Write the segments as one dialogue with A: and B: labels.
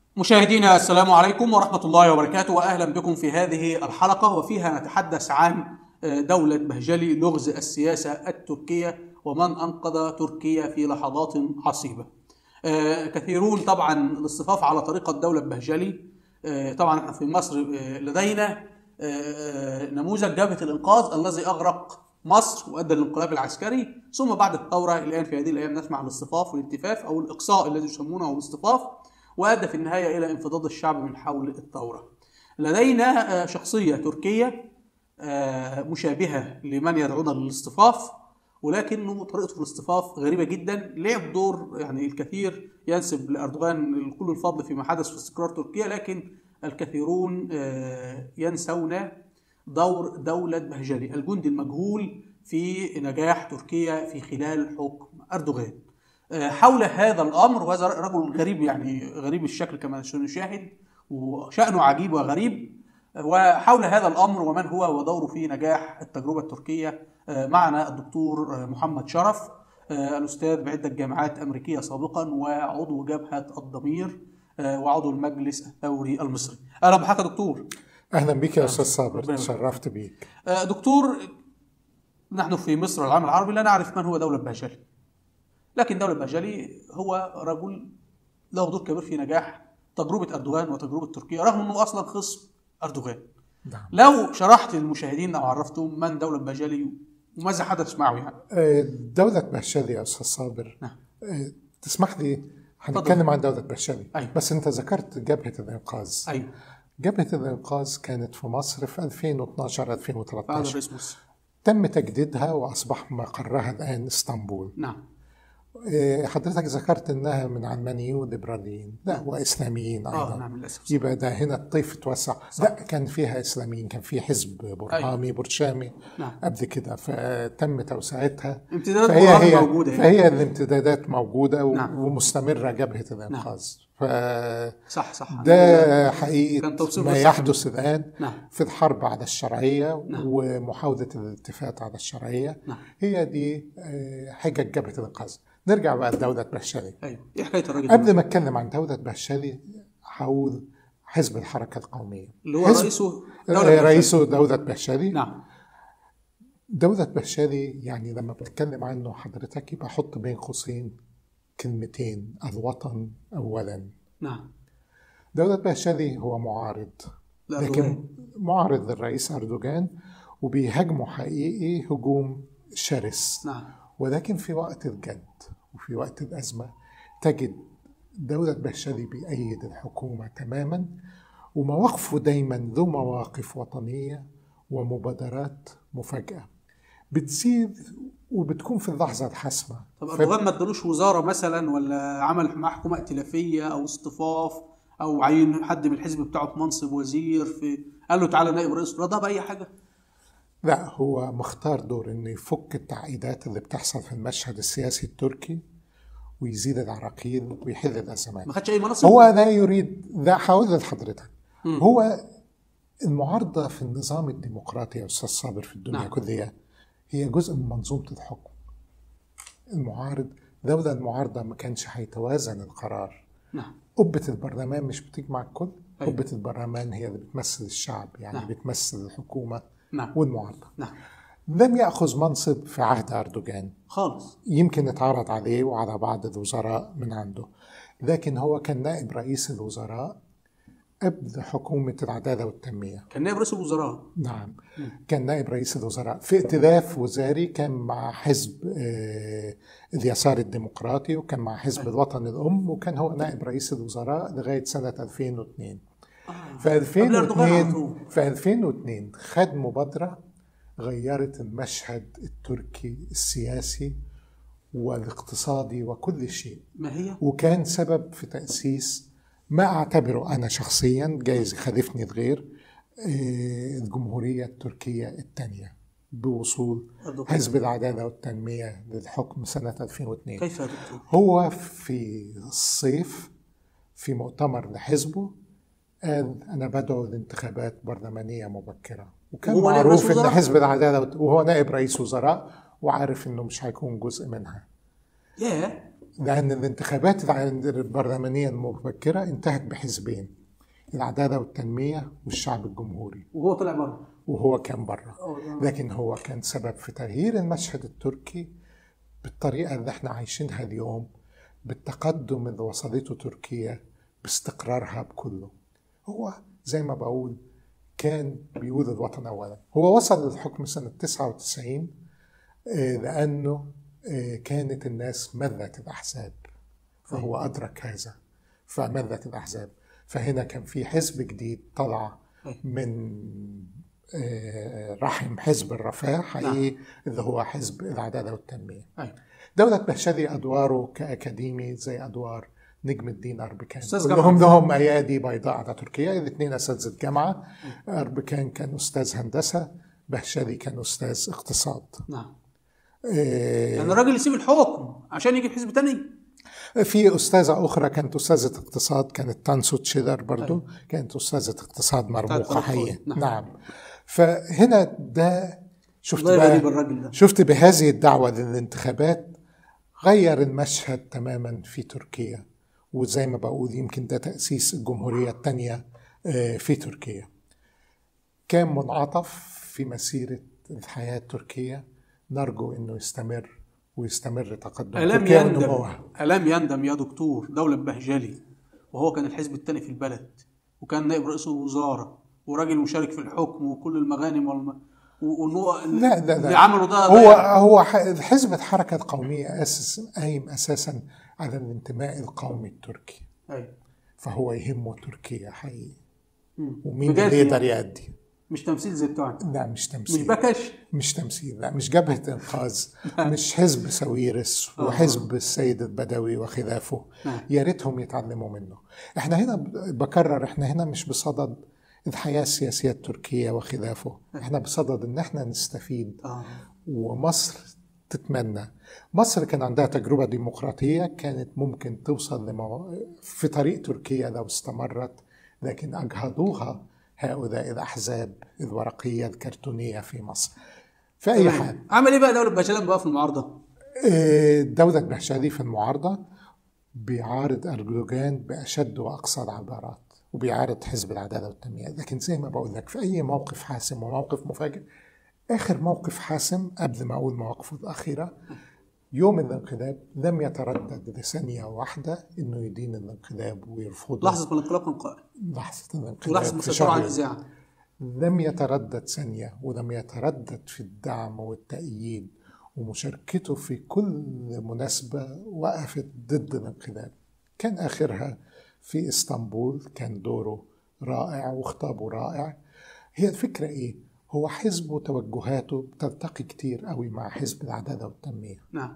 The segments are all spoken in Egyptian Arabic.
A: مشاهدينا السلام عليكم ورحمة الله وبركاته وأهلا بكم في هذه الحلقة وفيها نتحدث عن دولة بهجلي لغز السياسة التركية ومن أنقذ تركيا في لحظات عصيبة آه، كثيرون طبعا الاصطفاف على طريقة دولة بهجلي آه، طبعا احنا في مصر آه، لدينا نموذج جبهة الإنقاذ الذي أغرق مصر وأدى للانقلاب العسكري ثم بعد الثورة الآن في هذه الأيام نسمع الاصطفاف والالتفاف أو الإقصاء الذي يسمونه الاصطفاف وأدى في النهاية إلى انفضاض الشعب من حول الثورة لدينا شخصية تركية مشابهة لمن يدعون للاصطفاف ولكنه طريقته في الاصطفاف غريبه جدا لعب دور يعني الكثير ينسب لاردوغان كل الفضل فيما حدث في استقرار تركيا لكن الكثيرون ينسون دور دولة بهجلي الجندي المجهول في نجاح تركيا في خلال حكم أردوغان حول هذا الأمر وهذا رجل غريب يعني غريب الشكل كما سنشاهد وشأنه عجيب وغريب وحول هذا الأمر ومن هو ودوره في نجاح التجربة التركية معنا الدكتور محمد شرف الأستاذ بعدة جامعات أمريكية سابقا وعضو جبهة الضمير وعضو المجلس الثوري المصري أهلا بحضرتك يا دكتور
B: أهلا بك يا أستاذ صابر تشرفت بيك
A: دكتور نحن في مصر العام العربي لا نعرف من هو دولة بهجلي لكن دولة بهجلي هو رجل له دور كبير في نجاح تجربة أردوغان وتجربة تركيا رغم أنه أصلا خصم أردوغان نعم. لو شرحت للمشاهدين أو عرفتهم من دولة بهجلي وماذا حدث معه يعني؟
B: دولة بهشلي يا أستاذ صابر نعم. تسمح لي هنتكلم عن دولة بهشلي أيوة. بس أنت ذكرت جبهة الإنقاذ أيوة. جبهة الإنقاذ كانت في مصر في 2012 2013 تم تجديدها وأصبح مقرها الآن اسطنبول نعم إيه، حضرتك ذكرت انها من علمانيين وليبراليين لا واسلاميين ايضا آه نعم للاسف يبقى ده هنا الطيف اتوسع لا كان فيها اسلاميين كان في حزب برهامي أيوة. برشامي نعم. قبل كده فتم توسعتها
A: امتدادات فهي هي موجوده
B: فهي الامتدادات موجوده نعم. ومستمره جبهه الانقاذ نعم. ف
A: صح صح
B: ده حقيقي ما يحدث الان نعم. في الحرب على الشرعيه نعم. ومحاوله الالتفات على الشرعيه نعم. هي دي حجج جبهه الانقاذ نرجع بقى لدولة بهشلي
A: ايوه ايه حكايه الراجل
B: قبل ما اتكلم عن دولة بهشلي هقول حزب الحركة القومية
A: اللي هو رئيسه
B: دولة رئيسه دولة بهشلي
A: نعم
B: دولة بهشلي يعني لما بتكلم عنه حضرتك يبقى حط بين قوسين كلمتين الوطن أولا
A: نعم
B: دولة بهشلي هو معارض لكن معارض للرئيس أردوغان وبيهاجمه حقيقي هجوم شرس
A: نعم
B: ولكن في وقت الجد وفي وقت الأزمة تجد دولة بهشلي بيأيد الحكومة تماما ومواقفه دايما ذو مواقف وطنية ومبادرات مفاجئة بتزيد وبتكون في اللحظة الحاسمة
A: طب أردوغان ما ادالوش وزارة مثلا ولا عمل مع حكومة ائتلافية أو اصطفاف أو عين حد من الحزب بتاعه في منصب وزير في قال له تعالى نائب رئيس رضا بأي حاجة
B: لا هو مختار دور انه يفك التعقيدات اللي بتحصل في المشهد السياسي التركي ويزيد العراقيل ويحل الازمات
A: ما خدش اي منصب
B: هو لا يريد ده هقول لحضرتك هو المعارضه في النظام الديمقراطي يا استاذ صابر في الدنيا نعم. كلها هي جزء من منظومه الحكم المعارض لولا المعارضه ما كانش هيتوازن القرار
A: نعم
B: قبه البرلمان مش بتجمع الكل أيوة. قبه البرلمان هي اللي بتمثل الشعب يعني نعم. بتمثل الحكومه
A: نعم.
B: والمعارضة
A: نعم.
B: لم يأخذ منصب في عهد أردوغان
A: خالص
B: يمكن اتعرض عليه وعلى بعض الوزراء من عنده لكن هو كان نائب رئيس الوزراء قبل حكومة العدالة والتنمية
A: كان نائب رئيس الوزراء
B: نعم م. كان نائب رئيس الوزراء في ائتلاف وزاري كان مع حزب آه اليسار الديمقراطي وكان مع حزب أيه. الوطن الأم وكان هو نائب رئيس الوزراء لغاية سنة 2002 في 2002 في 2002 خد مبادرة غيرت المشهد التركي السياسي والاقتصادي وكل شيء
A: ما هي؟
B: وكان سبب في تأسيس ما أعتبره أنا شخصيا جايز يخالفني الغير الجمهورية التركية الثانية بوصول حزب العدالة والتنمية للحكم سنة 2002
A: كيف يا دكتور؟
B: هو في الصيف في مؤتمر لحزبه قال انا بدعو لانتخابات برلمانيه مبكره وكان معروف ان حزب العداله وهو نائب رئيس وزراء وعارف انه مش هيكون جزء منها
A: ياه
B: لأن الانتخابات البرلمانية المبكرة انتهت بحزبين العدالة والتنمية والشعب الجمهوري
A: وهو طلع بره
B: وهو كان بره لكن هو كان سبب في تغيير المشهد التركي بالطريقة اللي احنا عايشينها اليوم بالتقدم اللي وصلته تركيا باستقرارها بكله هو زي ما بقول كان بيقول الوطن أولا هو وصل للحكم سنة 99 آه، لأنه آه، كانت الناس ملت الأحزاب فهو أدرك هذا فملت الأحزاب فهنا كان في حزب جديد طلع من آه، رحم حزب الرفاه حقيقي نعم. اللي هو حزب العداله والتنميه. دولة بهشلي ادواره كاكاديمي زي ادوار نجم الدين اربكان كلهم لهم ايادي بيضاء على تركيا الاثنين اساتذه جامعه اربكان كان استاذ هندسه بهشلي كان استاذ اقتصاد
A: نعم إيه يعني الراجل يسيب الحكم عشان يجي حزب تاني
B: في أستاذة أخرى كانت أستاذة اقتصاد كانت تانسو تشيدر برضو أيوة. كانت أستاذة اقتصاد مرموقة حقيقة نعم. نعم فهنا ده شفت بقى بالراجل ده. شفت بهذه الدعوة للانتخابات غير المشهد تماما في تركيا وزي ما بقول يمكن ده تأسيس الجمهورية الثانية آه، في تركيا كان منعطف في مسيرة الحياة التركية نرجو أنه يستمر ويستمر تقدم
A: ألم تركيا يندم ألم يندم يا دكتور دولة بهجلي وهو كان الحزب الثاني في البلد وكان نائب رئيس الوزارة وراجل مشارك في الحكم وكل المغانم والم...
B: لا لا لا اللي عملوا ده هو هو حزب الحركة القومية أسس قايم أساسا على الانتماء القومي التركي أي. فهو يهمه تركيا حقيقي ومين اللي يقدر يأدي
A: مش تمثيل زي بتوعنا
B: لا مش تمثيل
A: مش بكش
B: مش تمثيل لا مش جبهة إنقاذ مش حزب ساويرس آه. وحزب السيد البدوي وخلافه آه. يا ريتهم يتعلموا منه احنا هنا بكرر احنا هنا مش بصدد الحياة السياسية التركية وخلافه احنا بصدد ان احنا نستفيد آه. ومصر تتمنى مصر كان عندها تجربة ديمقراطية كانت ممكن توصل لمو... في طريق تركيا لو استمرت لكن أجهضوها هؤلاء الأحزاب الورقية الكرتونية في مصر في أي حال
A: عمل إيه بقى دولة بهشلان بقى في المعارضة؟
B: آه، دولة بهشلي في المعارضة بيعارض أردوغان بأشد وأقصى العبارات وبيعارض حزب العدالة والتنمية لكن زي ما بقول لك في أي موقف حاسم وموقف مفاجئ آخر موقف حاسم قبل ما أقول مواقفه الأخيرة يوم الانقلاب لم يتردد لثانية واحدة إنه يدين الانقلاب ويرفضه
A: لحظة الانقلاب كان قائم
B: لحظة الانقلاب
A: ولحظة السيطرة على الإذاعة
B: لم يتردد ثانية ولم يتردد في الدعم والتأييد ومشاركته في كل مناسبة وقفت ضد الانقلاب كان آخرها في اسطنبول كان دوره رائع وخطابه رائع هي الفكرة إيه؟ هو حزب وتوجهاته بتلتقي كتير قوي مع حزب العدالة والتنمية
A: نعم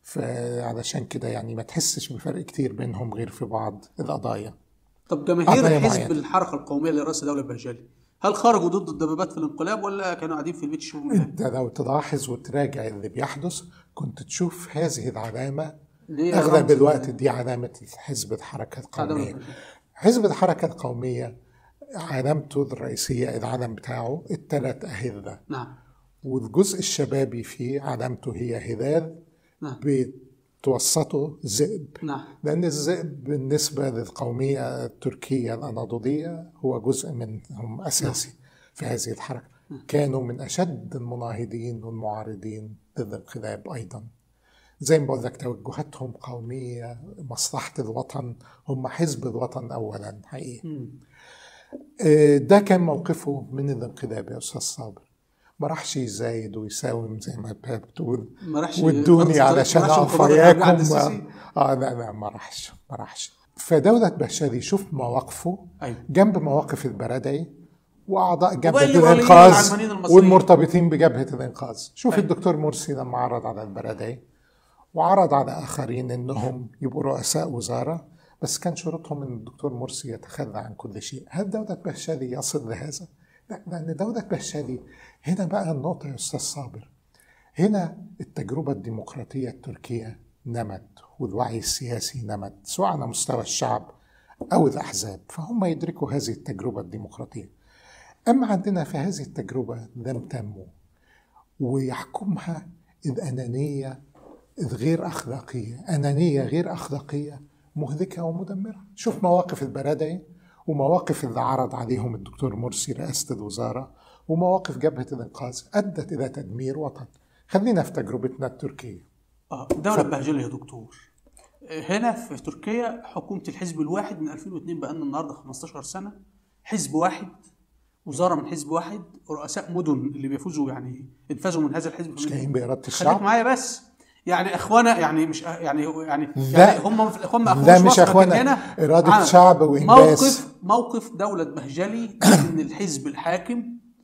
B: فعلشان كده يعني ما تحسش بفرق كتير بينهم غير في بعض القضايا
A: طب جماهير حزب الحركة القومية لرئاسة دولة بهجلي هل خرجوا ضد الدبابات في الانقلاب ولا كانوا قاعدين في البيت يشوفوا
B: انت لو تلاحظ وتراجع اللي بيحدث كنت تشوف هذه العلامة اغلب الوقت دي علامة حزب الحركة القومية حزب الحركة القومية علامته الرئيسية العلم بتاعه الثلاث أهلة
A: نعم
B: والجزء الشبابي فيه علامته هي هلال
A: نعم
B: بتوسطه ذئب
A: نعم
B: لأن الذئب بالنسبة للقومية التركية الأناضولية هو جزء منهم أساسي نعم. في هذه الحركة نعم. كانوا من أشد المناهضين والمعارضين للانقلاب أيضا زي ما بقول لك توجهاتهم قومية مصلحة الوطن هم حزب الوطن أولا حقيقي آه، ده كان موقفه من الانقلاب يا أستاذ صابر ما راحش يزايد ويساوم زي ما بتقول
A: ما راحش
B: وادوني علشان اقف وياكم اه لا لا ما راحش ما راحش فدولة بشاري شوف مواقفه
A: أيوة.
B: جنب مواقف البرادعي واعضاء جبهه الانقاذ والمرتبطين بجبهه الانقاذ شوف أيوة. الدكتور مرسي لما عرض على البرادعي وعرض على آخرين أنهم يبقوا رؤساء وزارة بس كان شروطهم أن الدكتور مرسي يتخلى عن كل شيء هل دولة بهشالي يصل لهذا؟ لا لأن دولة بهشالي هنا بقى النقطة يا أستاذ صابر هنا التجربة الديمقراطية التركية نمت والوعي السياسي نمت سواء على مستوى الشعب أو الأحزاب فهم يدركوا هذه التجربة الديمقراطية أما عندنا في هذه التجربة لم تنمو ويحكمها الأنانية غير أخلاقية أنانية غير أخلاقية مهلكة ومدمرة شوف مواقف البرادعي ومواقف اللي عرض عليهم الدكتور مرسي رئاسة الوزارة ومواقف جبهة الإنقاذ أدت إلى تدمير وطن خلينا في تجربتنا التركية
A: آه دولة ف... بهجلة يا دكتور هنا في تركيا حكومة الحزب الواحد من 2002 بقى النهارده 15 سنة حزب واحد وزاره من حزب واحد ورؤساء مدن اللي بيفوزوا يعني ينفذوا من هذا الحزب
B: مش جايين باراده الشعب
A: خليك معايا بس يعني اخوانا يعني مش يعني يعني يعني هم هم
B: لا مش اخوانا هنا اراده شعب وانجاز
A: موقف موقف دوله بهجلي ان الحزب الحاكم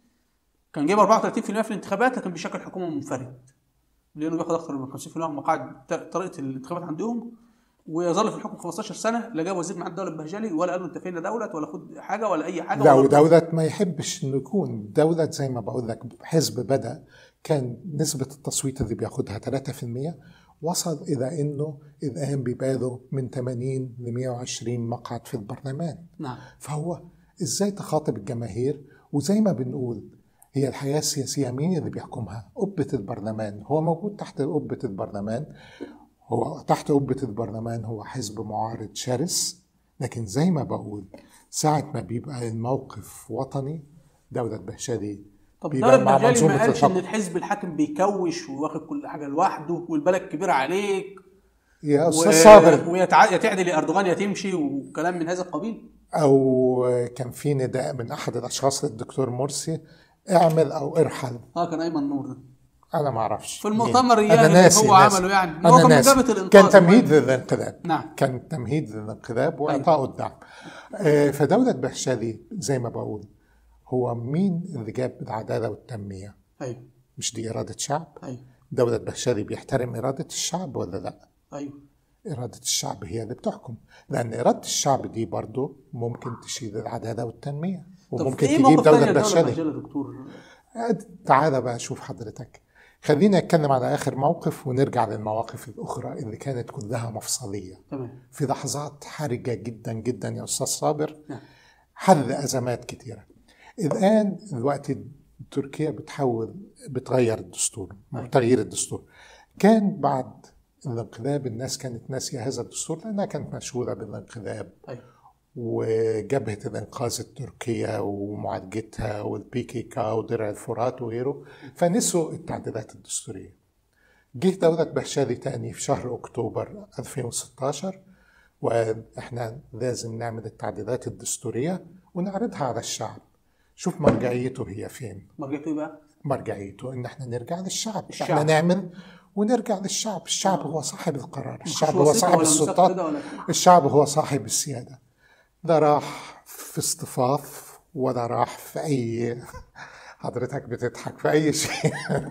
A: كان جايب 34% في الانتخابات لكن بيشكل حكومه منفرد لانه بياخد اكثر من 50% من مقاعد طريقه الانتخابات عندهم ويظل في الحكم 15 سنه لا جاب وزير من الدوله البهجلي ولا قال له انت فين دوله ولا خد حاجه ولا اي حاجه
B: لا ودولة ما يحبش انه يكون دولة زي ما بقول لك حزب بدا كان نسبة التصويت اللي بياخدها 3% وصل إلى أنه الآن بيبالغ من 80 ل 120 مقعد في البرلمان
A: نعم
B: فهو إزاي تخاطب الجماهير وزي ما بنقول هي الحياة السياسية مين اللي بيحكمها؟ قبة البرلمان هو موجود تحت قبة البرلمان هو تحت قبة البرلمان هو حزب معارض شرس لكن زي ما بقول ساعة ما بيبقى الموقف وطني دولة بهشادي
A: طب دولة بهجالي ما قالش ان الحزب الحاكم بيكوش وواخد كل حاجة لوحده والبلد كبيرة عليك
B: يا استاذ صابر
A: ويا تعدل اردوغان يا تمشي وكلام من هذا القبيل
B: او كان في نداء من احد الاشخاص للدكتور مرسي اعمل او ارحل
A: اه كان ايمن نور ده
B: انا ما اعرفش
A: في المؤتمر يعني اللي هو عمله يعني
B: هو كان مجابة الانقاذ كان تمهيد للانقلاب
A: نعم
B: كان تمهيد للانقلاب واعطاء الدعم آه فدولة بهشادي زي ما بقول هو مين اللي جاب العدالة والتنمية؟
A: ايوه
B: مش دي إرادة شعب؟
A: ايوه
B: دولة بهشادي بيحترم إرادة الشعب ولا لا؟
A: ايوه
B: إرادة الشعب هي اللي بتحكم لأن إرادة الشعب دي برضه ممكن تشيل العدالة والتنمية وممكن
A: إيه
B: تجيب
A: دولة
B: بهشادي
A: دكتور
B: تعالى بقى شوف حضرتك خلينا نتكلم على اخر موقف ونرجع للمواقف الاخرى اللي كانت كلها مفصليه
A: تمام
B: في لحظات حرجه جدا جدا يا استاذ صابر
A: نعم.
B: حل ازمات كثيره الان الوقت تركيا بتحول بتغير الدستور تغيير الدستور كان بعد الانقلاب الناس كانت ناسيه هذا الدستور لانها كانت مشهوره بالانقلاب
A: أيوه.
B: وجبهة الإنقاذ التركية ومعالجتها والبيكيكا ودرع الفرات وغيره فنسوا التعديلات الدستورية جه دولة بهشالي تاني في شهر أكتوبر 2016 وقال إحنا لازم نعمل التعديلات الدستورية ونعرضها على الشعب شوف مرجعيته هي فين
A: مرجعيته بقى؟
B: مرجعيته إن إحنا نرجع للشعب الشعب. إحنا نعمل ونرجع للشعب الشعب هو صاحب القرار الشعب هو صاحب السلطات الشعب هو صاحب السيادة ده راح في اصطفاف ولا راح في أي حضرتك بتضحك في أي شيء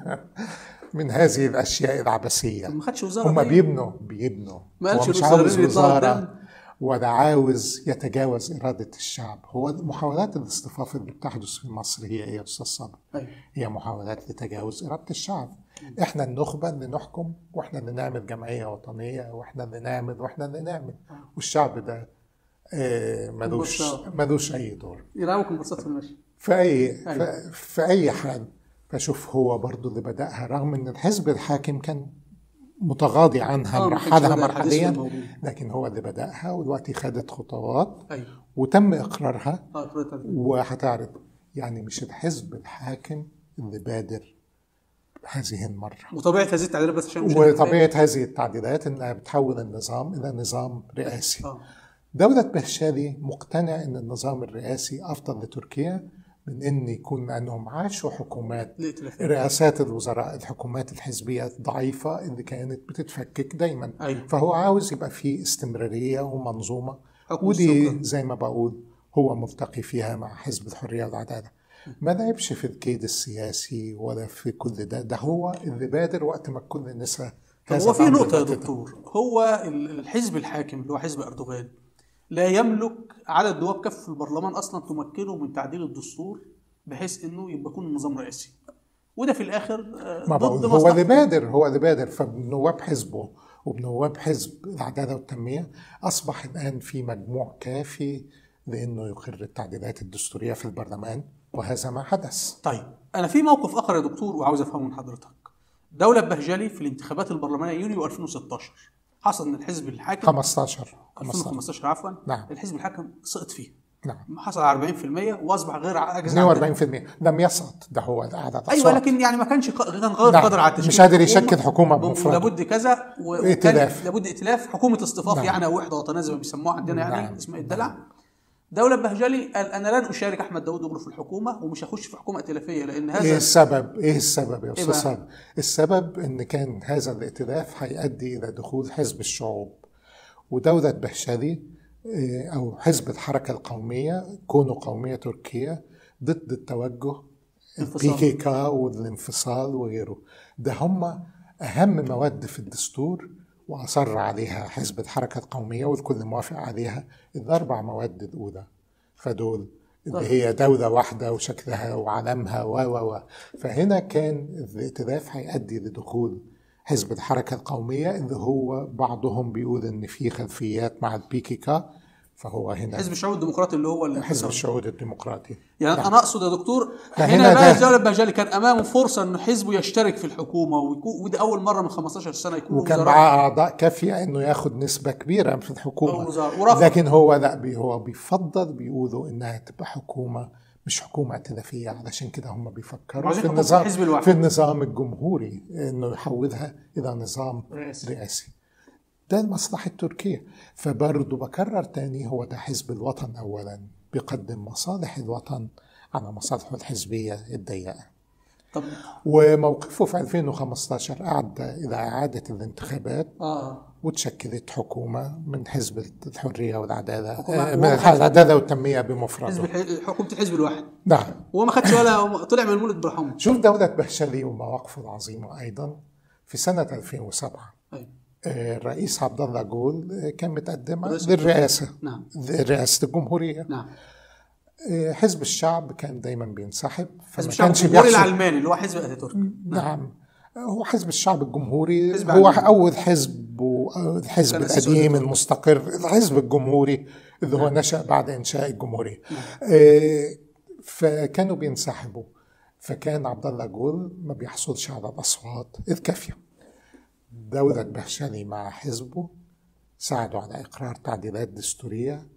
B: من هذه الأشياء العبثية
A: ما خدش وزارة
B: هم بيبنوا بيبنوا
A: ما قالش
B: مش عاوز وزارة ولا عاوز يتجاوز إرادة الشعب هو محاولات الاصطفاف اللي بتحدث في مصر هي إيه يا أستاذ صابر؟ هي محاولات لتجاوز إرادة الشعب إحنا النخبة اللي نحكم وإحنا اللي نعمل جمعية وطنية وإحنا اللي نعمل وإحنا اللي نعمل والشعب ده آه ملوش ملوش اي دور
A: يراوكم بساط في المشي
B: في اي في, في اي حال فشوف هو برضو اللي بداها رغم ان الحزب الحاكم كان متغاضي عنها مرحلها مرحليا لكن هو اللي بداها ودلوقتي خدت خطوات
A: أيوة.
B: وتم اقرارها
A: آه
B: وهتعرض يعني مش الحزب الحاكم اللي بادر هذه المرة
A: وطبيعة هذه التعديلات بس عشان
B: وطبيعة هذه التعديلات انها بتحول النظام الى نظام رئاسي
A: آه.
B: دولة بهشالي مقتنع ان النظام الرئاسي افضل لتركيا من ان يكون انهم عاشوا حكومات رئاسات الوزراء الحكومات الحزبيه الضعيفه اللي كانت بتتفكك دايما
A: أيوة.
B: فهو عاوز يبقى في استمراريه ومنظومه ودي زي ما بقول هو ملتقي فيها مع حزب الحريه والعداله ما لعبش في الكيد السياسي ولا في كل ده ده هو اللي بادر وقت ما كل نسى
A: هو في نقطة يا دكتور هو الحزب الحاكم اللي هو حزب أردوغان لا يملك عدد نواب كف في البرلمان اصلا تمكنه من تعديل الدستور بحيث انه يبقى يكون نظام رئاسي وده في الاخر
B: ما ضد هو اللي بادر هو اللي بادر فبنواب حزبه وبنواب حزب العداله والتنميه اصبح الان في مجموع كافي لانه يقر التعديلات الدستوريه في البرلمان وهذا ما حدث
A: طيب انا في موقف اخر يا دكتور وعاوز افهمه من حضرتك دولة بهجلي في الانتخابات البرلمانية يونيو 2016 حصل ان الحزب الحاكم
B: 15
A: 2015 عفوا نعم الحزب الحاكم سقط فيه
B: نعم
A: حصل على 40% واصبح غير عاجز 42%
B: لم يسقط ده هو عدد
A: ايوه لكن يعني ما كانش كان غير نعم. قادر على
B: التشكيل مش قادر يشكل حكومه بمفرده
A: لابد كذا
B: ائتلاف
A: لابد ائتلاف حكومه اصطفاف نعم. يعني او وحده وطنيه زي ما بيسموها عندنا يعني نعم. اسمها الدلع دولة بهجلي قال انا لن اشارك احمد داوود اوغلو في الحكومه ومش هخش في حكومه ائتلافيه لان هذا
B: ايه السبب؟ ايه السبب يا استاذ إيه صابر؟ السبب ان كان هذا الائتلاف هيؤدي الى دخول حزب الشعوب ودولة بهجلي إيه، أو حزب الحركة القومية كونوا قومية تركية ضد التوجه البيكيكا والانفصال وغيره ده هم أهم مواد في الدستور وأصر عليها حزب الحركة القومية والكل موافق عليها الأربع مواد الأولى فدول اللي طيب. هي دولة واحدة وشكلها وعلمها و و و فهنا كان الائتلاف هيؤدي لدخول حزب الحركة القومية اللي هو بعضهم بيقول إن في خلفيات مع البيكيكا فهو هنا
A: حزب الشعوب الديمقراطي اللي هو
B: حزب الشعوب الديمقراطي
A: يعني نعم. انا اقصد يا دكتور هنا بقى الدوله البهجلي كان امامه فرصه انه حزبه يشترك في الحكومه ودي اول مره من 15 سنه يكون
B: وكان معاه اعضاء كافيه انه ياخذ نسبه كبيره في الحكومه لكن هو لا هو بيفضل بيقولوا انها تبقى حكومه مش حكومة ائتلافية علشان كده هم بيفكروا في النظام في النظام الجمهوري انه يحولها الى نظام رئاسي, رئاسي. ده المصلحة التركية فبرضه بكرر تاني هو ده حزب الوطن أولا بيقدم مصالح الوطن على مصالحه الحزبية الضيقة طب وموقفه في 2015 أعد إلى إعادة الانتخابات
A: آه.
B: وتشكلت حكومة من حزب الحرية والعدالة آه من العدالة والتنمية بمفرده
A: حزب حكومة الحزب الواحد
B: نعم
A: هو ما خدش ولا طلع من المولد برحمه
B: شوف دولة بهشلي ومواقفه العظيمة أيضا في سنة 2007
A: أي.
B: الرئيس عبد الله جول كان متقدم للرئاسة
A: نعم
B: رئاسة الجمهورية
A: نعم
B: حزب الشعب كان دايما بينسحب
A: حزب الشعب الجمهوري العلماني اللي هو حزب اتاتورك
B: نعم. نعم هو حزب الشعب الجمهوري حزب هو علماني. اول حزب الحزب القديم المستقر الحزب الجمهوري اللي هو نشا بعد انشاء الجمهوريه نعم. فكانوا بينسحبوا فكان عبد الله جول ما بيحصلش على الاصوات الكافيه دولة بهشلي مع حزبه ساعدوا على إقرار تعديلات دستورية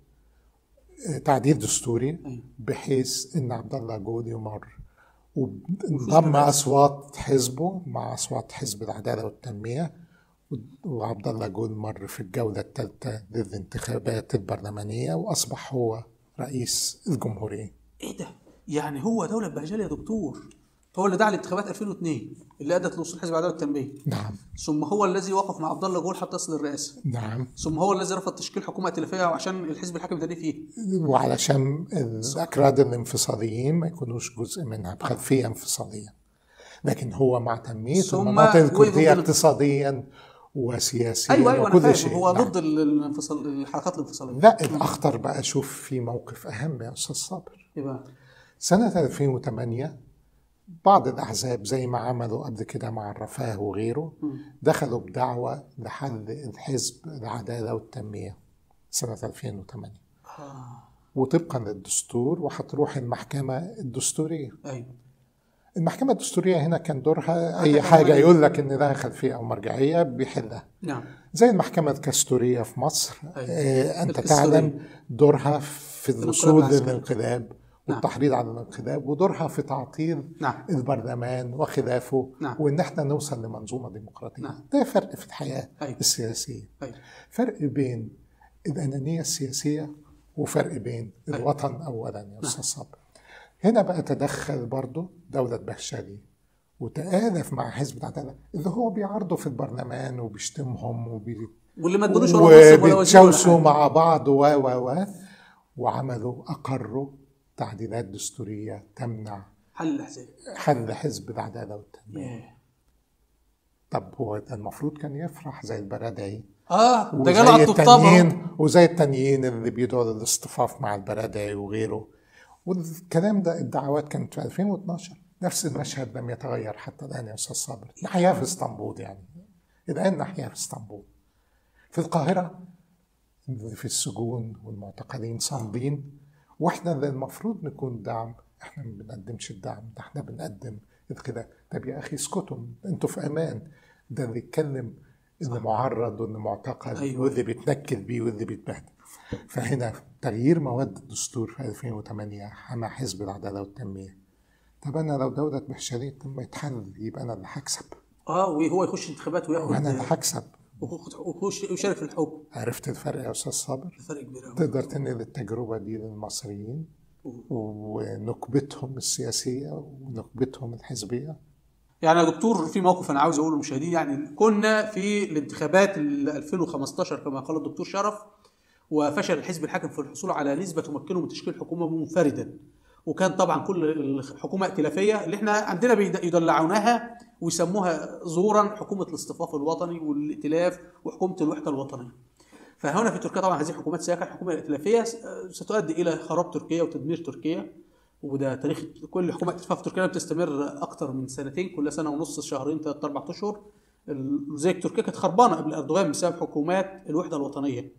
B: تعديل دستوري بحيث إن عبد الله جول يمر وانضم أصوات حزبه مع أصوات حزب العدالة والتنمية وعبد الله جول مر في الجولة الثالثة للانتخابات البرلمانية وأصبح هو رئيس الجمهورية
A: إيه ده؟ يعني هو دولة بهجلي يا دكتور هو اللي دعا لانتخابات 2002 اللي ادت لوصول حزب العداله والتنميه
B: نعم
A: ثم هو الذي وقف مع عبد الله جول حتى يصل للرئاسه
B: نعم
A: ثم هو الذي رفض تشكيل حكومه ائتلافيه عشان الحزب الحاكم يتدري فيه
B: وعلشان الاكراد الانفصاليين ما يكونوش جزء منها بخلفيه انفصاليه لكن هو مع تنميه المناطق الكرديه اقتصاديا وسياسيا
A: ايوه ايوه وكل شيء هو نعم. ضد الانفصال الحركات الانفصاليه
B: لا الاخطر بقى شوف في موقف اهم يا استاذ صابر
A: ايه بقى؟
B: سنه 2008 بعض الأحزاب زي ما عملوا قبل كده مع الرفاه وغيره دخلوا بدعوة لحل الحزب العدالة والتنمية سنة 2008
A: آه.
B: وطبقا للدستور وهتروح المحكمة الدستورية
A: أيوة.
B: المحكمة الدستورية هنا كان دورها أي حاجة يقول لك إن ده خلفية أو مرجعية بيحلها
A: نعم
B: زي المحكمة الكاستورية في مصر أيوة. آه أنت تعلم دورها في الوصول للانقلاب نعم. والتحريض على الانقلاب ودورها في تعطيل
A: نعم.
B: البرلمان وخلافه
A: نعم.
B: وان احنا نوصل لمنظومه ديمقراطيه
A: نعم.
B: ده فرق في الحياه
A: أيوة.
B: السياسيه
A: أيوة.
B: فرق بين الانانيه السياسيه وفرق بين أيوة. الوطن اولا يا استاذ صبري هنا بقى تدخل برضه دوله بهشلي وتآلف مع حزب العداله اللي هو بيعرضه في البرلمان وبيشتمهم وبي
A: واللي ما ادلوش
B: وبيتشاوشوا مع بعض و و و وعملوا اقروا تعديلات دستوريه تمنع
A: حل الاحزاب
B: حل حزب العداله والتنميه طب هو المفروض كان يفرح زي البرادعي
A: اه ده جاله على التانيين
B: وزي التانيين اللي بيدعوا للاصطفاف مع البرادعي وغيره والكلام ده الدعوات كانت في 2012 نفس المشهد لم يتغير حتى الان يا استاذ صابر نحيا في اسطنبول يعني الان نحيا في اسطنبول في القاهره في السجون والمعتقلين صامدين واحنا اللي المفروض نكون دعم احنا ما بنقدمش الدعم ده احنا بنقدم كده طب يا اخي اسكتوا انتوا في امان ده اللي بيتكلم انه معرض وانه معتقل أيوة. واللي بيتنكد بيه واللي بيتبهدل فهنا تغيير مواد الدستور في 2008 حمى حزب العداله والتنميه طب انا لو دوله بحشريه ما يتحل يبقى انا اللي هكسب
A: اه وهو يخش انتخابات وياخد
B: وانا اللي هكسب
A: ويشارك في الحكم
B: عرفت الفرق يا استاذ صابر؟
A: الفرق كبير قوي
B: تقدر تنقل التجربه دي للمصريين ونكبتهم السياسيه ونكبتهم الحزبيه
A: يعني يا دكتور في موقف انا عاوز اقوله للمشاهدين يعني كنا في الانتخابات 2015 كما قال الدكتور شرف وفشل الحزب الحاكم في الحصول على نسبه تمكنه من تشكيل حكومه منفردا وكان طبعا كل الحكومه ائتلافيه اللي احنا عندنا يدلعونها ويسموها زورا حكومه الاصطفاف الوطني والائتلاف وحكومه الوحده الوطنيه. فهنا في تركيا طبعا هذه الحكومات سيكون حكومه ائتلافيه ستؤدي الى خراب تركيا وتدمير تركيا وده تاريخ كل حكومه ائتلاف تركيا بتستمر اكثر من سنتين كل سنه ونص شهرين ثلاث اربع اشهر زي تركيا كانت خربانه قبل اردوغان بسبب حكومات الوحده الوطنيه.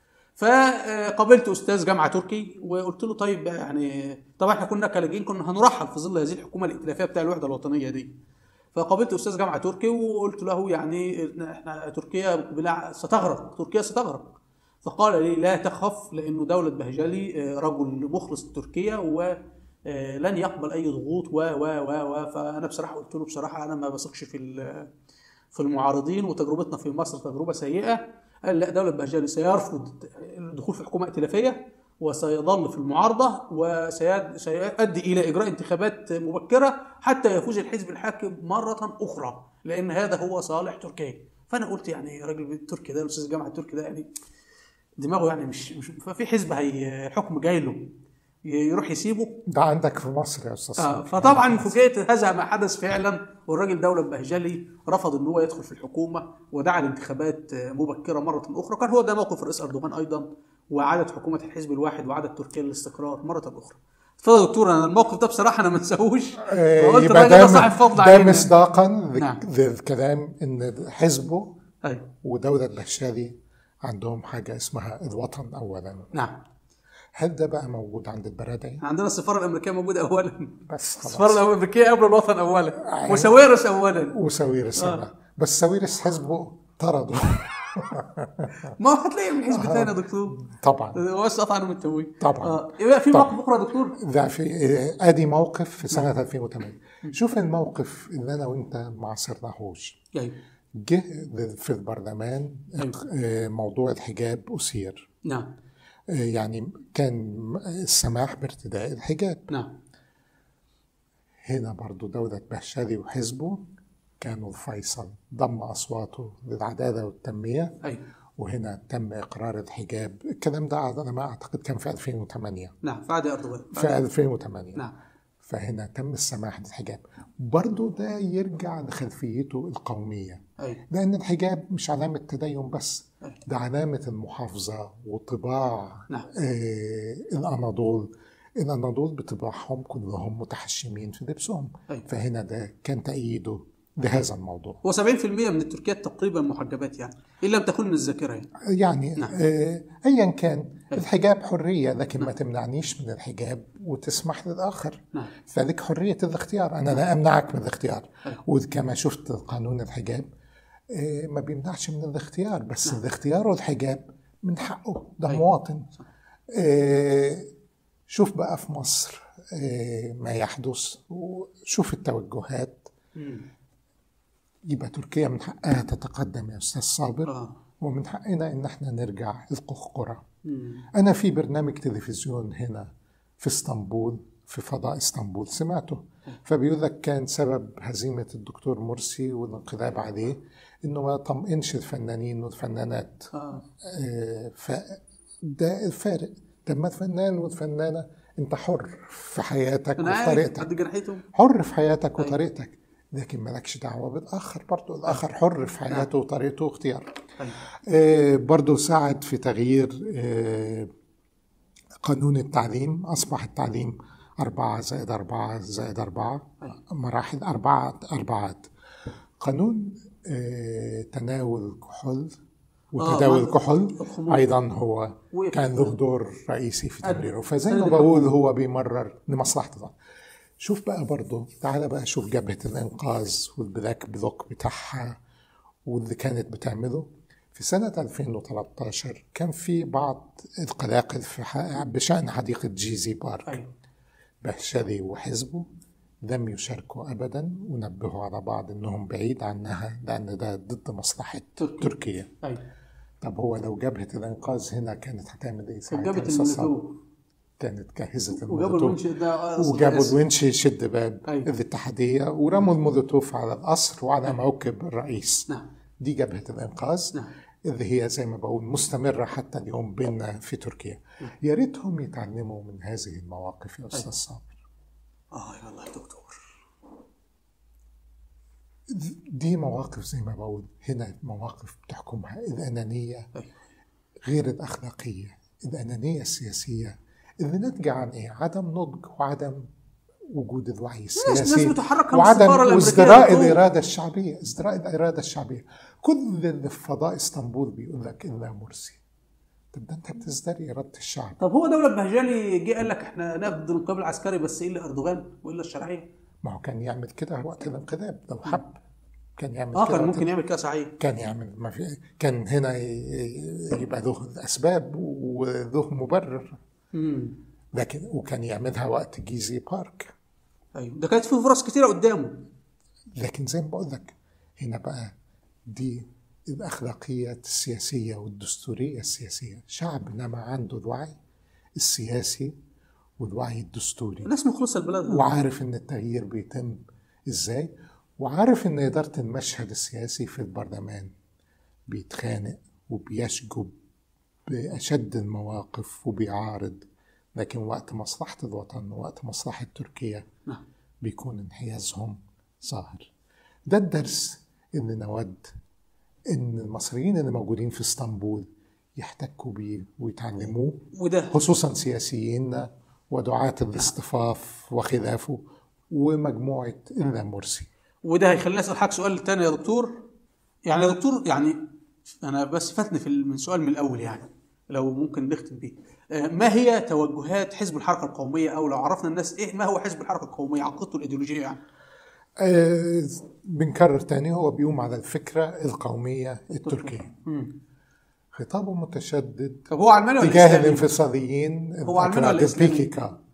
A: فقابلت استاذ جامعه تركي وقلت له طيب يعني طبعا احنا كنا كلاجئين كنا هنرحل في ظل هذه الحكومه الائتلافيه بتاع الوحده الوطنيه دي. فقابلت استاذ جامعه تركي وقلت له يعني احنا تركيا ستغرق تركيا ستغرق فقال لي لا تخف لانه دوله بهجلي رجل مخلص لتركيا ولن يقبل اي ضغوط و و و و فانا بصراحه قلت له بصراحه انا ما بثقش في في المعارضين وتجربتنا في مصر تجربه سيئه قال لا دوله بهجلي سيرفض الدخول في حكومه ائتلافيه وسيظل في المعارضة وسيؤدي إلى إجراء انتخابات مبكرة حتى يفوز الحزب الحاكم مرة أخرى لأن هذا هو صالح تركيا فأنا قلت يعني راجل التركي ده الأستاذ الجامعة التركي ده يعني دماغه يعني مش, مش ففي حزب هي حكم جاي له يروح يسيبه
B: ده عندك في مصر يا استاذ
A: آه فطبعا فوجئت هذا ما حدث فعلا والراجل دوله بهجلي رفض ان هو يدخل في الحكومه ودعا لانتخابات مبكره مره اخرى كان هو ده موقف الرئيس اردوغان ايضا وعادت حكومه الحزب الواحد وعادت تركيا للاستقرار مره اخرى اتفضل يا دكتور انا الموقف ده بصراحه انا ما انساهوش
B: فقلت الراجل ده صاحب فضل ده مصداقا نعم. للكلام ان حزبه
A: أيوه.
B: ودوله بهشالي عندهم حاجه اسمها الوطن اولا
A: نعم
B: هل ده بقى موجود عند البرادعي؟
A: عندنا السفاره الامريكيه موجوده اولا
B: بس خلاص
A: السفاره الامريكيه قبل الوطن اولا وساويرس اولا
B: وساويرس آه. بس ساويرس حزبه طرده
A: ما هتلاقي من حزب ثاني يا دكتور
B: طبعا
A: بس قطع عنهم التمويل
B: طبعا آه.
A: يبقى في موقف اخرى يا دكتور
B: ده في ادي موقف في سنه 2008 شوف الموقف اللي انا وانت ما عصرناهوش
A: ايوه
B: جه في البرلمان أيوه. موضوع الحجاب اثير
A: نعم
B: يعني كان السماح بارتداء الحجاب
A: نعم
B: هنا برضو دولة بهشلي وحزبه كانوا الفيصل ضم أصواته للعدالة والتنمية
A: أيوة.
B: وهنا تم إقرار الحجاب الكلام ده أنا ما أعتقد كان في 2008
A: نعم في عهد أردوغان
B: في 2008
A: نعم
B: فهنا تم السماح بالحجاب برضو ده يرجع لخلفيته القومية
A: أيوة.
B: لأن الحجاب مش علامة تدين بس ده علامة المحافظة وطباع
A: نعم.
B: آه الأناضول الأناضول بطباعهم كلهم متحشمين في لبسهم
A: أيوة.
B: فهنا ده كان تأييده لهذا الموضوع
A: هو 70% من التركيات تقريبا محجبات يعني ان لم تكن من الذاكره يعني,
B: يعني نعم. آه ايا كان الحجاب حريه لكن نعم. ما تمنعنيش من الحجاب وتسمح للاخر
A: نعم.
B: فلك حريه الاختيار انا لا امنعك من الاختيار وكما شفت قانون الحجاب آه ما بيمنعش من الاختيار بس نعم. الاختيار والحجاب من حقه ده
A: أيوة.
B: مواطن آه شوف بقى في مصر آه ما يحدث وشوف التوجهات
A: مم.
B: يبقى تركيا من حقها تتقدم يا استاذ صابر
A: آه.
B: ومن حقنا ان احنا نرجع القهقرة
A: مم.
B: انا في برنامج تلفزيون هنا في اسطنبول في فضاء اسطنبول سمعته فبيقول لك كان سبب هزيمة الدكتور مرسي والانقلاب عليه انه ما طمئنش الفنانين والفنانات
A: آه.
B: آه فده الفارق لما الفنان والفنانة انت حر في حياتك
A: انا
B: وفي
A: عارف
B: طريقتك
A: قد جناحيتهم
B: حر في حياتك
A: أيوة.
B: وطريقتك لكن مالكش دعوة بالآخر برضو الآخر حر في حياته وطريقته واختياره
A: أيوة.
B: آه برضو ساعد في تغيير آه قانون التعليم أصبح التعليم أربعة زائد أربعة زائد أربعة مراحل أربعة أربعات قانون آه تناول الكحول وتداول
A: آه،
B: الكحول
A: الخمور.
B: أيضا هو
A: وقف.
B: كان له دور رئيسي في
A: أد-
B: تمريره فزي ما
A: أدى
B: بقول هو بيمرر لمصلحة الوطن شوف بقى برضه تعال بقى شوف جبهة الإنقاذ والبلاك بلوك بتاعها واللي كانت بتعمله في سنة 2013 كان في بعض القلاقل في بشأن حديقة جيزي بارك أيوة. بهشلي وحزبه لم يشاركوا أبدا ونبهوا على بعض أنهم بعيد عنها لأن ده ضد مصلحة تركيا, تركيا. أيوة. طب هو لو جبهة الإنقاذ هنا كانت هتعمل إيه
A: ساعتها؟ جبهة المولوتوف
B: كانت جهزت
A: وجابوا الونش ده
B: وجابوا الونش يشد باب أيوة. الاتحادية ورموا المولوتوف على القصر وعلى أيوة. موكب الرئيس
A: نعم
B: دي جبهة الإنقاذ نعم. اللي هي زي ما بقول مستمرة حتى اليوم بيننا في تركيا نعم. يا ريتهم يتعلموا من هذه المواقف يا أستاذ أيوة. صابر
A: آه يا الله يا دكتور
B: دي مواقف زي ما بقول هنا مواقف بتحكمها الأنانية غير الأخلاقية الأنانية السياسية اللي ناتجة عن إيه؟ عدم نضج وعدم وجود الوعي السياسي وعدم وازدراء الإرادة الشعبية ازدراء الإرادة الشعبية كل اللي في فضاء اسطنبول بيقول لك إلا مرسي طب ده انت بتزدري اراده الشعب
A: طب هو دوله بهجلي جه قال لك احنا ناخد الانقلاب العسكري بس الا اردوغان والا الشرعيه
B: ما هو كان يعمل كده وقت الانقلاب لو حب كان يعمل
A: اه كان ممكن يعمل كده صحيح
B: كان يعمل ما في كان هنا يبقى له اسباب وله مبرر
A: امم
B: لكن وكان يعملها وقت جيزي بارك
A: ايوه ده كانت في فرص كتيره قدامه
B: لكن زي ما بقول لك هنا بقى دي الأخلاقيات السياسية والدستورية السياسية شعبنا ما عنده الوعي السياسي والوعي الدستوري
A: الناس مخلصة البلد
B: وعارف ان التغيير بيتم ازاي وعارف ان إدارة المشهد السياسي في البرلمان بيتخانق وبيشجب بأشد المواقف وبيعارض لكن وقت مصلحة الوطن ووقت مصلحة تركيا
A: نعم.
B: بيكون انحيازهم ظاهر ده الدرس اللي نود ان المصريين اللي موجودين في اسطنبول يحتكوا بيه ويتعلموه
A: وده
B: خصوصا سياسيين ودعاة الاصطفاف وخلافه ومجموعة إلا مرسي
A: وده هيخليني أسأل حضرتك سؤال تاني يا دكتور يعني يا دكتور يعني أنا بس فاتني في من سؤال من الأول يعني لو ممكن نختم بيه ما هي توجهات حزب الحركة القومية أو لو عرفنا الناس إيه ما هو حزب الحركة القومية عقيدته الإيديولوجية يعني
B: آه بنكرر تاني هو بيقوم على الفكرة القومية التركية خطابه متشدد
A: طب هو علماني ولا
B: تجاه الانفصاليين
A: هو علماني ولا
B: اسلامي؟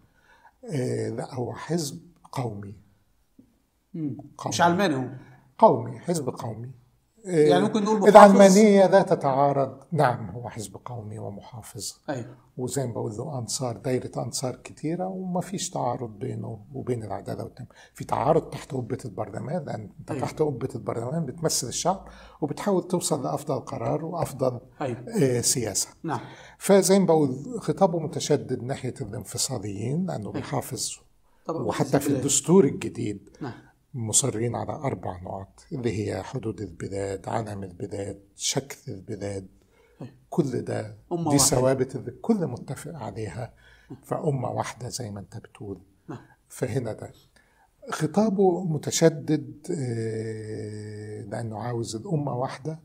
B: آه لا هو حزب قومي,
A: قومي. مش علماني هو
B: قومي حزب قومي
A: يعني ممكن نقول
B: محافظ العلمانية لا تتعارض نعم هو حزب قومي ومحافظ
A: أيوة.
B: وزي ما بقول له أنصار دايرة أنصار كتيرة وما فيش تعارض بينه وبين العدالة والتم في تعارض تحت قبة البرلمان لأن أنت أيوة. تحت قبة البرلمان بتمثل الشعب وبتحاول توصل لأفضل قرار وأفضل
A: أيوة.
B: آه سياسة
A: نعم
B: فزي ما بقول خطابه متشدد ناحية الانفصاليين لأنه أيوة. بيحافظ وحتى في الدستور الجديد
A: نعم
B: مصرين على أربع نقط اللي هي حدود البلاد علم البلاد شكل البلاد كل ده
A: أمة
B: دي ثوابت اللي الكل متفق عليها فأمة واحدة زي ما أنت بتقول فهنا ده خطابه متشدد لأنه عاوز الأمة واحدة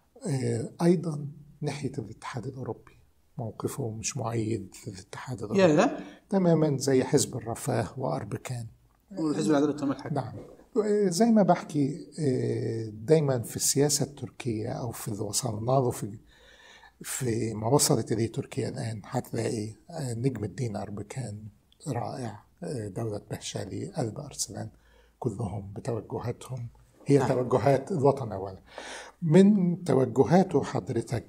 B: أيضا ناحية الاتحاد الأوروبي موقفه مش مؤيد للاتحاد الأوروبي تماما زي حزب الرفاه وأربكان
A: والحزب العدالة والتنمية الحاكمة
B: نعم زي ما بحكي دايما في السياسة التركية أو في اللي وصلنا له في في ما وصلت إليه تركيا الآن هتلاقي نجم الدين أربكان رائع دولة بهشالي قلب أرسلان كلهم بتوجهاتهم هي نعم. توجهات الوطن أولا من توجهاته حضرتك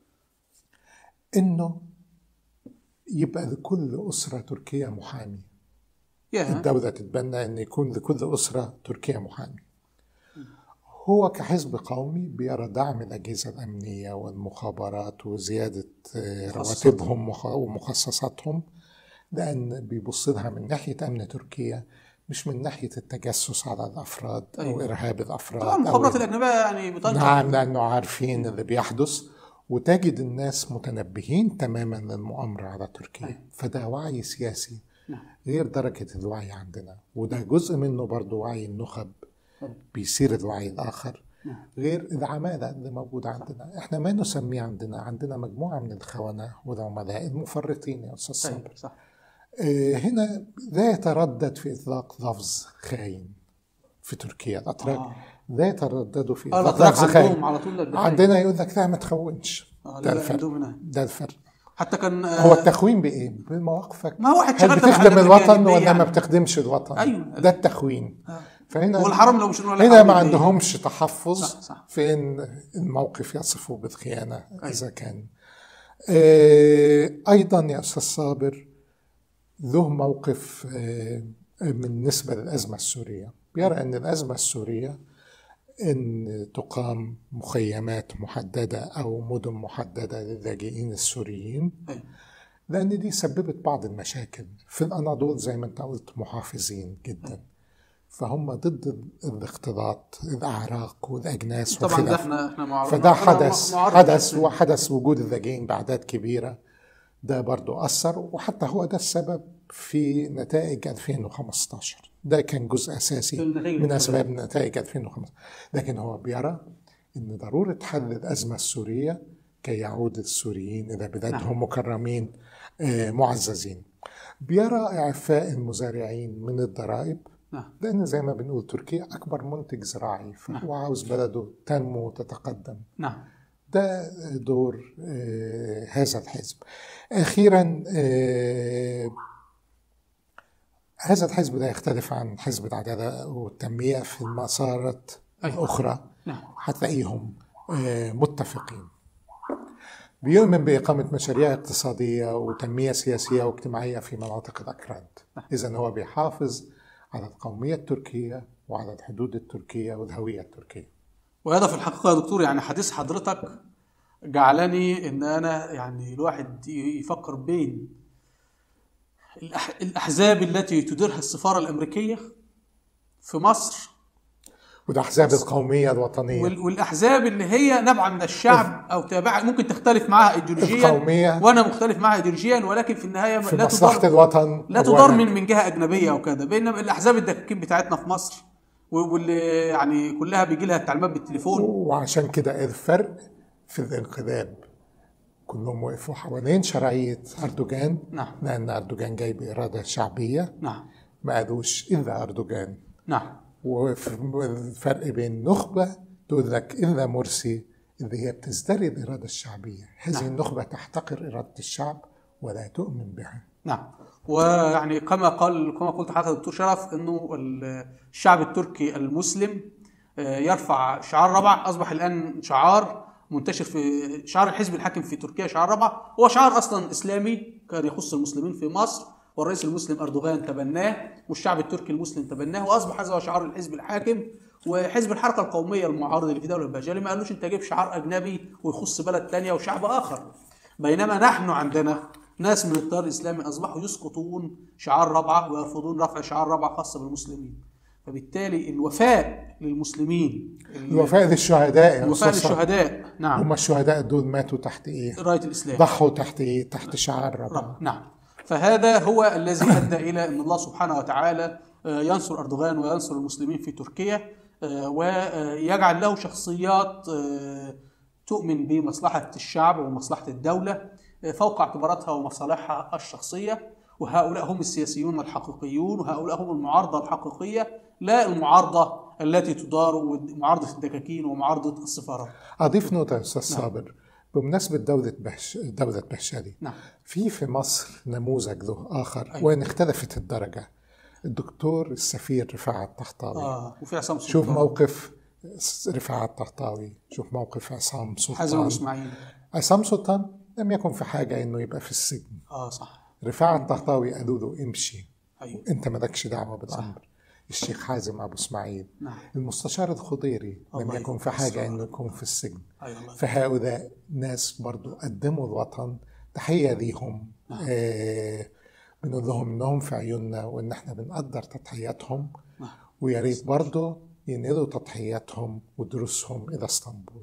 B: إنه يبقى لكل أسرة تركية محامي
A: yeah.
B: الدولة تتبنى أن يكون لكل أسرة تركية محامي هو كحزب قومي بيرى دعم الأجهزة الأمنية والمخابرات وزيادة رواتبهم ومخصصاتهم لأن بيبص لها من ناحية أمن تركيا مش من ناحية التجسس على الأفراد أيوة. أو إرهاب الأفراد
A: طبعا المخابرات الأجنبية يعني بطلع
B: نعم لأنه عارفين اللي بيحدث وتجد الناس متنبهين تماما للمؤامرة على تركيا أيوة. فده وعي سياسي غير درجة الوعي عندنا وده جزء منه برضه وعي النخب بيصير الوعي الآخر غير العمالة اللي موجودة عندنا احنا ما نسميه عندنا عندنا مجموعة من الخونة والعملاء المفرطين يا أستاذ صابر
A: صح.
B: آه، هنا لا يتردد في إطلاق لفظ خاين في تركيا الأتراك آه. لا يترددوا في
A: آه، إطلاق لفظ خاين على طول
B: عندنا يقول لك لا ما تخونش آه ده الفرق ده الفرق
A: حتى كان
B: هو التخوين بايه؟ بمواقفك
A: ما واحد
B: هل بتخدم الوطن ولا يعني. ما بتخدمش الوطن؟ ايوه ده التخوين
A: آه. فهنا والحرام لو مش
B: هنا ما عندهمش تحفظ صح صح. في ان الموقف يصفه بالخيانه أيوة. اذا كان آه ايضا يا استاذ صابر له موقف آه بالنسبه للازمه السوريه بيرى ان الازمه السوريه ان تقام مخيمات محدده او مدن محدده للاجئين السوريين أيوة. لان دي سببت بعض المشاكل في الاناضول زي ما انت قلت محافظين جدا فهم ضد الاختلاط الاعراق والاجناس
A: طبعا ده احنا احنا معروف
B: فده حدث حدث وحدث وجود اللاجئين باعداد كبيره ده برضو اثر وحتى هو ده السبب في نتائج 2015 ده كان جزء اساسي من اسباب نتائج 2015 لكن هو بيرى ان ضروره حل الازمه السوريه كي يعود السوريين الى بلادهم نعم. مكرمين آه، معززين بيرى اعفاء المزارعين من الضرائب نعم. لان زي ما بنقول تركيا اكبر منتج زراعي فهو نعم. عاوز بلده تنمو وتتقدم
A: نعم
B: ده دور آه هذا الحزب اخيرا آه هذا الحزب لا يختلف عن حزب العداله والتنميه في المسارات أيوة. الاخرى نعم. هتلاقيهم آه متفقين بيؤمن بإقامة مشاريع اقتصادية وتنمية سياسية واجتماعية في مناطق الأكراد نعم. إذا هو بيحافظ على القومية التركية وعلى الحدود التركية والهوية التركية
A: وهذا في الحقيقة يا دكتور يعني حديث حضرتك جعلني ان انا يعني الواحد يفكر بين الاحزاب التي تديرها السفارة الامريكية في مصر
B: والاحزاب القوميه الوطنيه
A: والاحزاب اللي هي نابعه من الشعب او تابعه ممكن تختلف معها ايديولوجيا القوميه وانا مختلف معها ايديولوجيا ولكن في النهايه
B: في لا مصلحه الوطن
A: لا تضار من من جهه اجنبيه او كذا بينما الاحزاب الدكاكين بتاعتنا في مصر واللي يعني كلها بيجي لها التعليمات بالتليفون
B: وعشان كده الفرق في الانقلاب كلهم وقفوا حوالين شرعيه اردوغان
A: نعم
B: لان اردوغان جاي باراده شعبيه
A: نعم
B: ما قالوش الا اردوغان
A: نعم
B: والفرق بين نخبة تقول لك إلا مرسي اللي هي بتزدري الإرادة الشعبية هذه نعم. النخبة تحتقر إرادة الشعب ولا تؤمن بها
A: نعم ويعني كما قال كما قلت حضرتك دكتور شرف انه الشعب التركي المسلم آه، يرفع شعار ربع اصبح الان شعار منتشر في شعار الحزب الحاكم في تركيا شعار ربع هو شعار اصلا اسلامي كان يخص المسلمين في مصر والرئيس المسلم أردوغان تبناه والشعب التركي المسلم تبناه وأصبح هذا هو شعار الحزب الحاكم وحزب الحركة القومية المعارض اللي في دولة الباجالي ما قالوش أنت جيب شعار أجنبي ويخص بلد تانية وشعب آخر بينما نحن عندنا ناس من التيار الإسلامي أصبحوا يسقطون شعار ربعة ويرفضون رفع شعار ربعة خاصة بالمسلمين فبالتالي الوفاء للمسلمين
B: الوفاء للشهداء
A: الوفاء للشهداء نعم
B: هم الشهداء دول ماتوا تحت ايه؟
A: رايه الاسلام
B: ضحوا تحت ايه؟ تحت شعار ربعه
A: نعم فهذا هو الذي ادى الى ان الله سبحانه وتعالى آه، ينصر اردوغان وينصر المسلمين في تركيا آه، ويجعل له شخصيات آه، تؤمن بمصلحه الشعب ومصلحه الدوله فوق اعتباراتها ومصالحها الشخصيه وهؤلاء هم السياسيون الحقيقيون وهؤلاء هم المعارضه الحقيقيه لا المعارضه التي تدار معارضه الدكاكين ومعارضه السفارات.
B: اضيف نقطه استاذ نعم. صابر بمناسبة دولة بهش دولة بهشالي
A: نعم.
B: في في مصر نموذج له آخر أيوة. وإن اختلفت الدرجة الدكتور السفير رفاعة الطحطاوي
A: آه وفي عصام
B: سلطان شوف موقف رفاعة الطحطاوي شوف موقف عصام سلطان
A: حازم اسماعيل
B: عصام سلطان لم يكن في حاجة إنه يبقى في السجن
A: اه صح
B: رفاعة الطحطاوي قالوا له امشي
A: أيوة.
B: أنت مالكش دعوة بالأمر الشيخ حازم ابو اسماعيل
A: نعم.
B: المستشار الخضيري لم يكن في حاجه انه يكون في السجن
A: أيوة
B: فهؤلاء ناس برضو قدموا الوطن تحيه ليهم
A: نعم.
B: آه بنقول لهم انهم في عيوننا وان احنا بنقدر تضحياتهم
A: نعم.
B: ويا ريت برضه ينقلوا تضحياتهم ودروسهم الى اسطنبول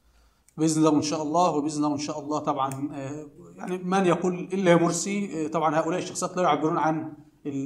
A: باذن الله وان شاء الله وباذن الله وان شاء الله طبعا آه، يعني من يقول الا مرسي آه، طبعا هؤلاء الشخصيات لا يعبرون عن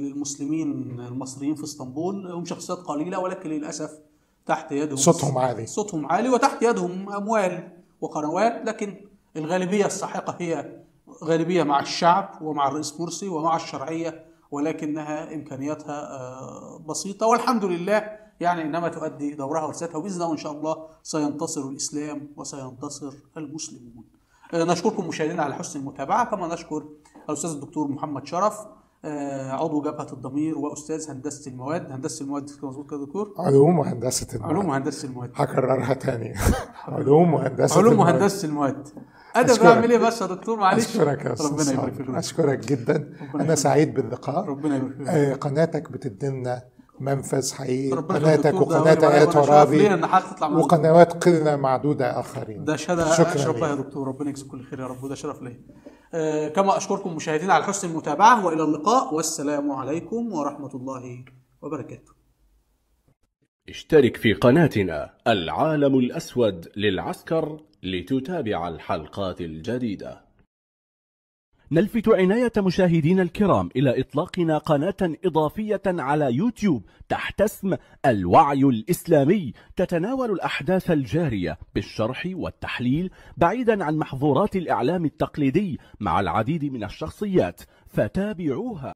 A: المسلمين المصريين في اسطنبول هم شخصيات قليله ولكن للاسف تحت يدهم
B: صوتهم عالي
A: صوتهم عالي وتحت يدهم اموال وقنوات لكن الغالبيه الساحقه هي غالبية مع الشعب ومع الرئيس مرسي ومع الشرعية ولكنها إمكانياتها آه، بسيطة والحمد لله يعني إنما تؤدي دورها ورسالتها وبإذن الله إن شاء الله سينتصر الإسلام وسينتصر المسلمون آه، نشكركم مشاهدينا على حسن المتابعة كما نشكر الأستاذ الدكتور محمد شرف آه، عضو جبهة الضمير وأستاذ هندسة المواد هندسة المواد مظبوط كده دكتور
B: علوم وهندسة المواد
A: علوم وهندسة المواد
B: هكررها تاني علوم وهندسة
A: علوم وهندسة المواد ادب اعمل ايه بس يا دكتور معلش
B: اشكرك يا
A: ربنا يبارك فيك
B: اشكرك جدا انا سعيد باللقاء
A: ربنا يبارك فيك
B: آه قناتك بتدينا منفذ حقيقي قناتك وقناه ايات ورابي وقنوات قلة معدودة آخرين
A: ده شرف شكرا لله يا دكتور ربنا يجزيك كل خير يا رب وده شرف ليا آه كما أشكركم مشاهدينا على حسن المتابعة وإلى اللقاء والسلام عليكم ورحمة الله وبركاته
C: اشترك في قناتنا العالم الأسود للعسكر لتتابع الحلقات الجديدة نلفت عناية مشاهدينا الكرام إلى إطلاقنا قناة إضافية على يوتيوب تحت اسم الوعي الإسلامي تتناول الأحداث الجارية بالشرح والتحليل بعيدا عن محظورات الإعلام التقليدي مع العديد من الشخصيات فتابعوها